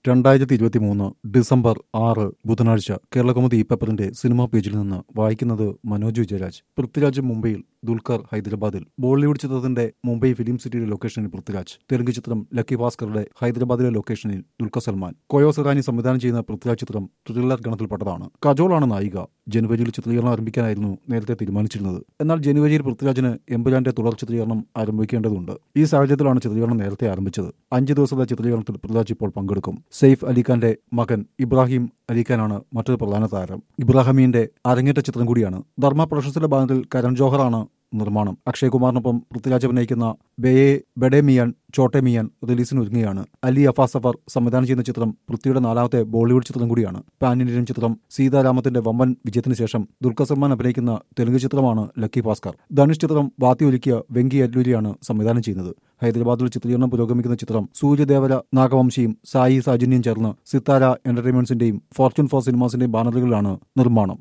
രണ്ടായിരത്തി ഇരുപത്തി മൂന്ന് ഡിസംബർ ആറ് ബുധനാഴ്ച കേരളകൗമുദി ഈ പേപ്പറിന്റെ സിനിമാ പേജിൽ നിന്ന് വായിക്കുന്നത് മനോജ് വിജയരാജ് പൃഥ്വിരാജ് മുംബൈയിൽ ദുൽഖർ ഹൈദരാബാദിൽ ബോളിവുഡ് ചിത്രത്തിന്റെ മുംബൈ ഫിലിം സിറ്റിയിലെ ലൊക്കേഷനിൽ പൃഥ്വിരാജ് തെലുങ്ക് ചിത്രം ലക്കി ഭാസ്കറുടെ ഹൈദരാബാദിലെ ലൊക്കേഷനിൽ ദുൽഖർ സൽമാൻ കോയോസ് ഇറാനി സംവിധാനം ചെയ്യുന്ന പൃഥ്വിരാജ് ചിത്രം ത്രില്ലർ ഗണത്തിൽപ്പെട്ടതാണ് കജോളാണ് നായിക ജനുവരിയിൽ ചിത്രീകരണം ആരംഭിക്കാനായിരുന്നു നേരത്തെ തീരുമാനിച്ചിരുന്നത് എന്നാൽ ജനുവരിയിൽ പൃഥ്വിരാജിന് എമ്പുരാന്റെ തുടർ ചിത്രീകരണം ആരംഭിക്കേണ്ടതുണ്ട് ഈ സാഹചര്യത്തിലാണ് ചിത്രീകരണം നേരത്തെ ആരംഭിച്ചത് അഞ്ച് ദിവസത്തെ ചിത്രീകരണത്തിൽ പൃഥ്വിരാജ് ഇപ്പോൾ പങ്കെടുക്കും സെയ്ഫ് അലിഖാന്റെ മകൻ ഇബ്രാഹിം അലിഖാനാണ് മറ്റൊരു പ്രധാന താരം ഇബ്രാഹിമീന്റെ അരങ്ങേറ്റ ചിത്രം കൂടിയാണ് ധർമ്മ പ്രൊഡക്ഷൻസിന്റെ ബാനറിൽ കരൺ ജോഹറാണ് നിർമ്മാണം അക്ഷയ് കുമാറിനൊപ്പം പൃഥ്വിരാജ് അഭിനയിക്കുന്ന ബെയെ ബെഡെ മിയാൻ ചോട്ടെ മിയാൻ റിലീസിന് ഒരുങ്ങുകയാണ് അലി അഫാ സഫർ സംവിധാനം ചെയ്യുന്ന ചിത്രം പൃഥ്വിയുടെ നാലാമത്തെ ബോളിവുഡ് ചിത്രം കൂടിയാണ് പാൻ ഇന്ത്യൻ ചിത്രം സീതാരാമത്തിന്റെ വമ്പൻ വിജയത്തിന് ശേഷം ദുൽഖർ സൽമാൻ അഭിനയിക്കുന്ന തെലുങ്ക് ചിത്രമാണ് ലക്കി ഭാസ്കർ ധനുഷ് ചിത്രം വാത്തി ഒരുക്കിയ വെങ്കി അല്ലൂരിയാണ് സംവിധാനം ചെയ്യുന്നത് ഹൈദരാബാദിൽ ചിത്രീകരണം പുരോഗമിക്കുന്ന ചിത്രം സൂര്യദേവര നാഗവംശിയും സായി സാജന്യം ചേർന്ന് സിത്താര എന്റർടൈൻമെന്റ്സിന്റെയും ഫോർച്യൂൺ ഫോർ സിനിമാസിന്റെയും ബാനറുകളിലാണ് നിർമ്മാണം